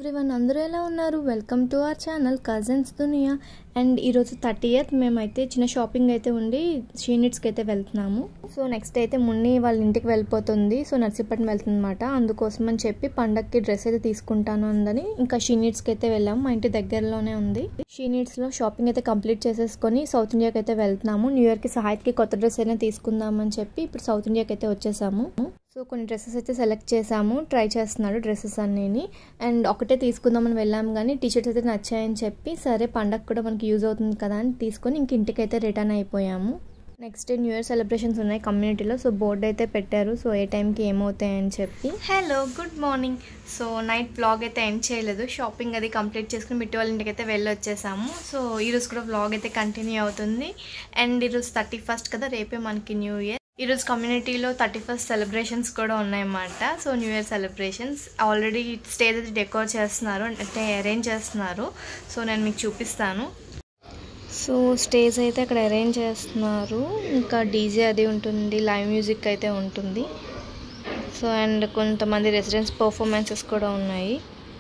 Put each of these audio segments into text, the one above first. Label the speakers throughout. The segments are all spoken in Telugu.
Speaker 1: ఎవ్రీవన్ అందరూ ఎలా ఉన్నారు welcome to our channel cousins Duniya and ఈరోజు థర్టీయత్ మేమైతే చిన్న షాపింగ్ అయితే ఉండి షీనిట్స్కి అయితే వెళ్తున్నాము సో నెక్స్ట్ అయితే మున్ని వాళ్ళ ఇంటికి వెళ్ళిపోతుంది సో నర్సీపట్నం వెళ్తుందన్నమాట అందుకోసం అని చెప్పి పండక్కి డ్రెస్ అయితే తీసుకుంటాను అందని ఇంకా షీనిట్స్కి అయితే వెళ్ళాము మా ఇంటి దగ్గరలోనే ఉంది షీనిట్స్లో షాపింగ్ అయితే కంప్లీట్ చేసేసుకొని సౌత్ ఇండియాకి అయితే వెళ్తున్నాము న్యూ ఇయర్కి సహాయత్కి కొత్త డ్రెస్ అయినా తీసుకుందామని చెప్పి ఇప్పుడు సౌత్ ఇండియాకి అయితే వచ్చేసాము సో కొన్ని డ్రెస్సెస్ అయితే సెలెక్ట్ చేసాము ట్రై చేస్తున్నాడు డ్రెస్సెస్ అన్నీ అండ్ ఒకటే తీసుకుందామని వెళ్ళాము కానీ టీషర్ట్స్ అయితే నచ్చాయని చెప్పి సరే పండగ కూడా మనకి యూజ్ అవుతుంది కదా అని తీసుకొని ఇంక ఇంటికి అయితే రిటర్న్ అయిపోయాము next day new year celebrations ఉన్నాయి కమ్యూనిటీలో సో బోర్డు అయితే పెట్టారు సో ఏ టైంకి ఏమవుతాయని చెప్పి hello good morning so night blog అయితే ఎండ్ చేయలేదు షాపింగ్ అది కంప్లీట్ చేసుకుని మిట్టి వాళ్ళ ఇంటికి అయితే వెళ్ళి వచ్చేసాము సో ఈరోజు కూడా బ్లాగ్ అయితే కంటిన్యూ అవుతుంది అండ్ ఈరోజు థర్టీ ఫస్ట్ కదా రేపే మనకి న్యూ ఇయర్ ఈరోజు కమ్యూనిటీలో థర్టీ ఫస్ట్ సెలబ్రేషన్స్ కూడా ఉన్నాయన్నమాట so new year celebrations already stage అయితే డెకోర్ చేస్తున్నారు అంటే అరేంజ్ చేస్తున్నారు సో నేను మీకు చూపిస్తాను సో స్టేజ్ అయితే అక్కడ అరేంజ్ చేస్తున్నారు ఇంకా డీజే అది ఉంటుంది లైవ్ మ్యూజిక్ అయితే ఉంటుంది సో అండ్ కొంతమంది రెసిడెంట్స్ పర్ఫార్మెన్సెస్ కూడా ఉన్నాయి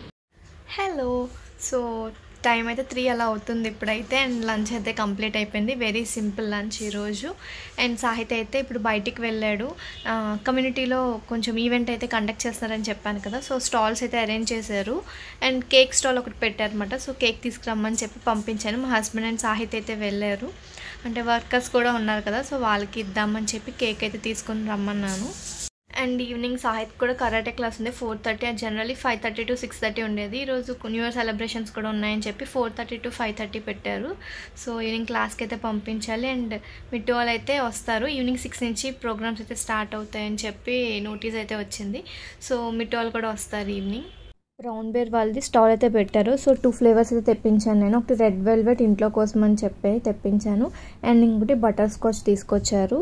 Speaker 1: హలో సో టైం అయితే త్రీ అలా అవుతుంది ఇప్పుడైతే అండ్ లంచ్ అయితే కంప్లీట్ అయిపోయింది వెరీ సింపుల్ లంచ్ ఈరోజు అండ్ సాహిత్ అయితే ఇప్పుడు బయటికి వెళ్ళాడు కమ్యూనిటీలో కొంచెం ఈవెంట్ అయితే కండక్ట్ చేస్తున్నారని చెప్పాను కదా సో స్టాల్స్ అయితే అరేంజ్ చేశారు అండ్ కేక్ స్టాల్ ఒకటి పెట్టారనమాట సో కేక్ తీసుకురమ్మని చెప్పి పంపించాను మా హస్బెండ్ అండ్ సాహిత్ అయితే వెళ్ళారు అంటే వర్కర్స్ కూడా ఉన్నారు కదా సో వాళ్ళకి ఇద్దామని చెప్పి కేక్ అయితే తీసుకొని రమ్మన్నాను అండ్ ఈవినింగ్ సాహిత్ కూడా కరాటే క్లాస్ ఉంది ఫోర్ థర్టీ అది generally five thirty to six thirty ఉండేది ఈరోజు న్యూ ఇయర్ సెలబ్రేషన్స్ కూడా ఉన్నాయని చెప్పి four thirty to five thirty పెట్టారు సో ఈవినింగ్ క్లాస్కి అయితే పంపించాలి అండ్ మిడ్ వాళ్ళు అయితే వస్తారు ఈవినింగ్ సిక్స్ నుంచి ప్రోగ్రామ్స్ అయితే స్టార్ట్ అవుతాయని చెప్పి నోటీస్ అయితే వచ్చింది సో మిడ్ వాళ్ళు కూడా వస్తారు ఈవినింగ్ బ్రౌన్ బేర్ వాళ్ళది స్టాల్ అయితే పెట్టారు సో టూ ఫ్లేవర్స్ అయితే తెప్పించాను నేను ఒకటి రెడ్ వెల్వెట్ ఇంట్లో కోసం అని చెప్పి తెప్పించాను అండ్ ఇంకోటి బటర్ స్కాచ్ తీసుకొచ్చారు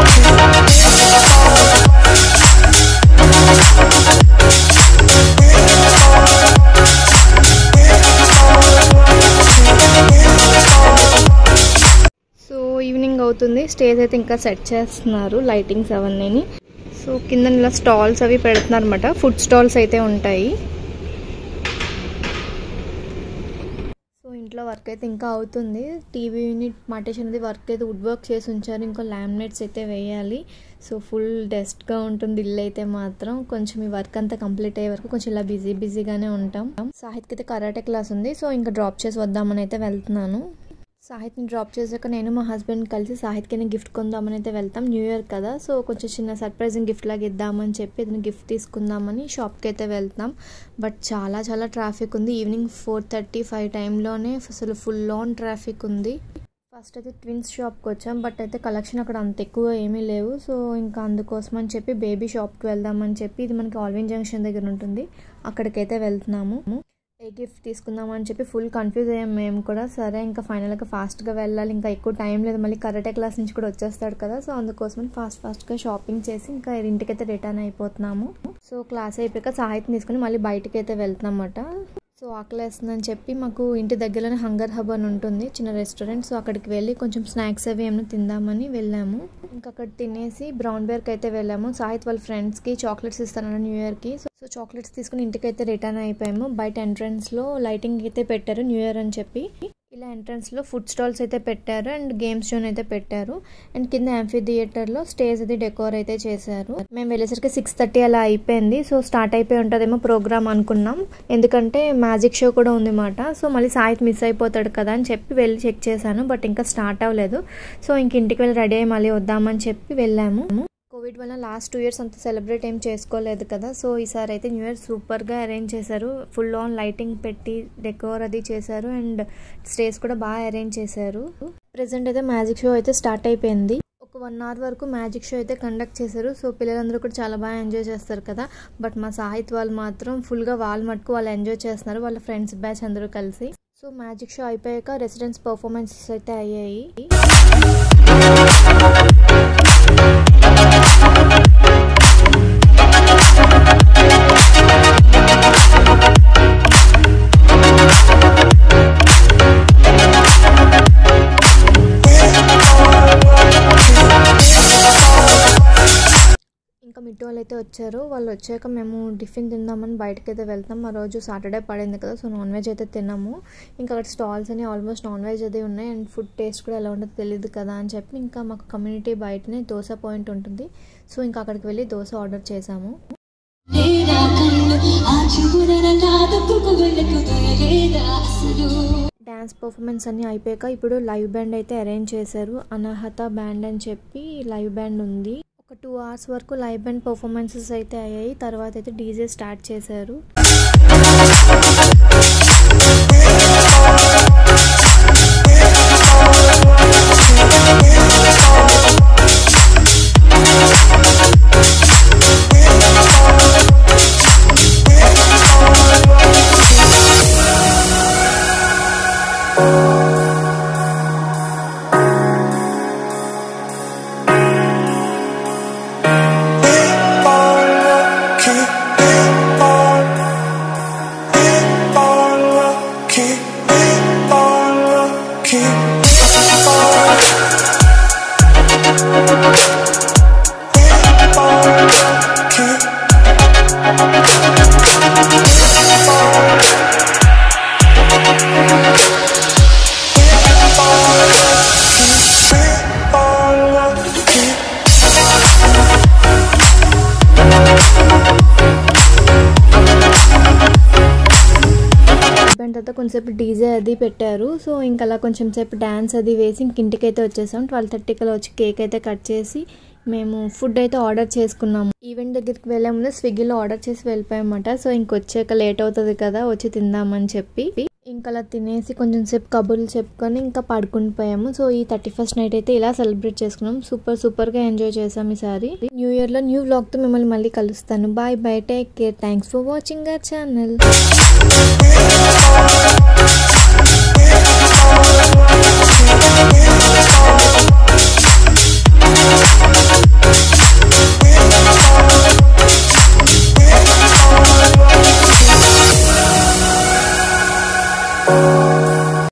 Speaker 1: సో ఈవినింగ్ అవుతుంది స్టేజ్ అయితే ఇంకా సెట్ చేస్తున్నారు లైటింగ్స్ అవన్నీ సో కింద ఇలా స్టాల్స్ అవి పెడుతున్నారు అనమాట ఫుడ్ స్టాల్స్ అయితే ఉంటాయి సో ఇంట్లో వర్క్ అయితే ఇంకా అవుతుంది టీవీ యూనిట్ పార్టీషన్ అది వర్క్ అయితే వుడ్ వర్క్ చేసి ఉంచారు ఇంకా లామినేట్స్ అయితే వేయాలి సో ఫుల్ డస్ట్గా ఉంటుంది ఇల్లు అయితే మాత్రం కొంచెం ఈ వర్క్ అంతా కంప్లీట్ అయ్యే వరకు కొంచెం ఇలా బిజీ బిజీగానే ఉంటాం సాహిత్కి అయితే కరాటే క్లాస్ ఉంది సో ఇంకా డ్రాప్ చేసి వద్దామని అయితే వెళ్తున్నాను సాహిత్ని డ్రాప్ చేశాక నేను మా హస్బెండ్ కలిసి సాహిత్కి గిఫ్ట్ కొందామని అయితే వెళ్తాం న్యూ ఇయర్ కదా సో కొంచెం చిన్న సర్ప్రైజింగ్ గిఫ్ట్ లాగా ఇద్దామని చెప్పి ఇతను గిఫ్ట్ తీసుకుందామని షాప్కి అయితే వెళ్తాం బట్ చాలా చాలా ట్రాఫిక్ ఉంది ఈవినింగ్ ఫోర్ థర్టీ ఫైవ్ టైంలోనే అసలు ఫుల్ ఆన్ ట్రాఫిక్ ఉంది ఫస్ట్ అయితే ట్విన్స్ షాప్కి వచ్చాం బట్ అయితే కలెక్షన్ అక్కడ అంత ఎక్కువ ఏమీ లేవు సో ఇంకా అందుకోసం అని చెప్పి బేబీ షాప్కి వెళ్దామని చెప్పి ఇది మనకి ఆల్విన్ జంక్షన్ దగ్గర ఉంటుంది అక్కడికైతే వెళ్తున్నాము ఏ గిఫ్ట్ తీసుకుందామని చెప్పి ఫుల్ కన్ఫ్యూజ్ అయ్యాం మేము కూడా సరే ఇంకా ఫైనల్గా ఫాస్ట్గా వెళ్ళాలి ఇంకా ఎక్కువ టైం లేదు మళ్ళీ కరాటే క్లాస్ నుంచి కూడా వచ్చేస్తాడు కదా సో అందుకోసం ఫాస్ట్ ఫాస్ట్గా షాపింగ్ చేసి ఇంకా ఇంటికైతే రిటర్న్ అయిపోతున్నాము సో క్లాస్ అయిపోయాక సాహిత్యం తీసుకుని మళ్ళీ బయటికి అయితే వెళ్తున్నామన్నమాట సో ఆకలి వేస్తుందని చెప్పి మాకు ఇంటి దగ్గరలోనే హంగర్ హబ్ అని ఉంటుంది చిన్న రెస్టారెంట్ సో అక్కడికి వెళ్ళి కొంచెం స్నాక్స్ అవి ఏమైనా తిందామని వెళ్ళాము ఇంకా అక్కడ తినేసి బ్రౌన్ బేర్కి అయితే వెళ్ళాము సాహిత్ వాళ్ళ ఫ్రెండ్స్కి చాక్లెట్స్ ఇస్తాను న్యూ ఇయర్కి సో సో చాక్లెట్స్ తీసుకుని ఇంటికైతే రిటర్న్ అయిపోయాము బయట ఎంట్రన్స్లో లైటింగ్ అయితే పెట్టారు న్యూ ఇయర్ అని చెప్పి ఇలా ఎంట్రన్స్లో ఫుడ్ స్టాల్స్ అయితే పెట్టారు అండ్ గేమ్స్ జోన్ అయితే పెట్టారు అండ్ కింద యాంఫీ థియేటర్లో స్టేజ్ అది డెకోర్ అయితే చేశారు మేము వెళ్ళేసరికి సిక్స్ థర్టీ అలా అయిపోయింది సో స్టార్ట్ అయిపోయి ఉంటుందేమో ప్రోగ్రామ్ అనుకున్నాం ఎందుకంటే మ్యాజిక్ షో కూడా ఉంది మాట సో మళ్ళీ సాయిత్ మిస్ అయిపోతాడు కదా అని చెప్పి వెళ్ళి చెక్ చేశాను బట్ ఇంకా స్టార్ట్ అవ్వలేదు సో ఇంక ఇంటికి వెళ్ళి రెడీ అయ్యి మళ్ళీ వద్దామని చెప్పి వెళ్ళాము కోవిడ్ వల్ల లాస్ట్ టూ ఇయర్స్ అంత సెలబ్రేట్ ఏం చేసుకోలేదు కదా సో ఈసారి అయితే న్యూ ఇయర్ సూపర్గా అరేంజ్ చేశారు ఫుల్ ఆన్ లైటింగ్ పెట్టి డెకోర్ అది చేశారు అండ్ స్టేజ్ కూడా బాగా అరేంజ్ చేశారు ప్రెసెంట్ అయితే మ్యాజిక్ షో అయితే స్టార్ట్ అయిపోయింది ఒక వన్ అవర్ వరకు మ్యాజిక్ షో అయితే కండక్ట్ చేశారు సో పిల్లలందరూ కూడా చాలా బాగా ఎంజాయ్ చేస్తారు కదా బట్ మా సాహిత్ వాళ్ళు మాత్రం ఫుల్గా వాళ్ళ మటుకు వాళ్ళు ఎంజాయ్ చేస్తున్నారు వాళ్ళ ఫ్రెండ్స్ బ్యాచ్ అందరూ కలిసి సో మ్యాజిక్ షో అయిపోయాక రెసిడెన్స్ పర్ఫార్మెన్సెస్ అయితే అయ్యాయి ఇంకా మిట్టు వాళ్ళు అయితే వచ్చారు వాళ్ళు వచ్చాక మేము టిఫిన్ తిందామని బయటకు అయితే వెళ్తాం ఆ రోజు సాటర్డే పడింది కదా సో నాన్ వెజ్ అయితే తిన్నాము ఇంకా అక్కడ స్టాల్స్ అని ఆల్మోస్ట్ నాన్ వెజ్ అది ఉన్నాయి అండ్ ఫుడ్ టేస్ట్ కూడా ఎలా ఉంటుందో తెలియదు కదా అని చెప్పి ఇంకా మాకు కమ్యూనిటీ బయటనే దోశ పాయింట్ ఉంటుంది సో ఇంకా అక్కడికి వెళ్ళి దోశ ఆర్డర్ చేసాము
Speaker 2: లేరా కళ్ళు ఆ చూపున దాదాపుకు వెళ్ళకు దయలేదా అసలు
Speaker 1: డ్యాన్స్ పర్ఫార్మెన్స్ అన్నీ అయిపోయాక ఇప్పుడు లైవ్ బ్యాండ్ అయితే అరేంజ్ చేశారు అనాహత బ్యాండ్ అని చెప్పి లైవ్ బ్యాండ్ ఉంది ఒక టూ అవర్స్ వరకు లైవ్ బ్యాండ్ పర్ఫార్మెన్సెస్ అయితే అయ్యాయి తర్వాత అయితే డీజే స్టార్ట్ చేశారు బ్యాండ్ తర్వాత కొంచెంసేపు డీజే అది పెట్టారు సో ఇంకా అలా కొంచెం సేపు డ్యాన్స్ అది వేసి ఇంక ఇంటికైతే వచ్చేసాం ట్వెల్వ్ థర్టీకి అలా వచ్చి కేక్ అయితే కట్ చేసి మేము ఫుడ్ అయితే ఆర్డర్ చేసుకున్నాము ఈవెంట్ దగ్గరికి వెళ్ళే ముందు స్విగ్గీలో ఆర్డర్ చేసి వెళ్ళిపోయామన్నమాట సో ఇంకొచ్చాక లేట్ అవుతుంది కదా వచ్చి తిందామని చెప్పి ఇంకా అలా తినేసి కొంచెం సేపు కబుర్లు చెప్పుకొని ఇంకా పడుకుని పోయాము సో ఈ థర్టీ ఫస్ట్ నైట్ అయితే ఇలా సెలబ్రేట్ చేసుకున్నాం సూపర్ సూపర్గా ఎంజాయ్ చేసాం ఈసారి న్యూ ఇయర్లో న్యూ వ్లాగ్తో మిమ్మల్ని మళ్ళీ కలుస్తాను bye bye take care thanks for watching our channel
Speaker 3: Thank you.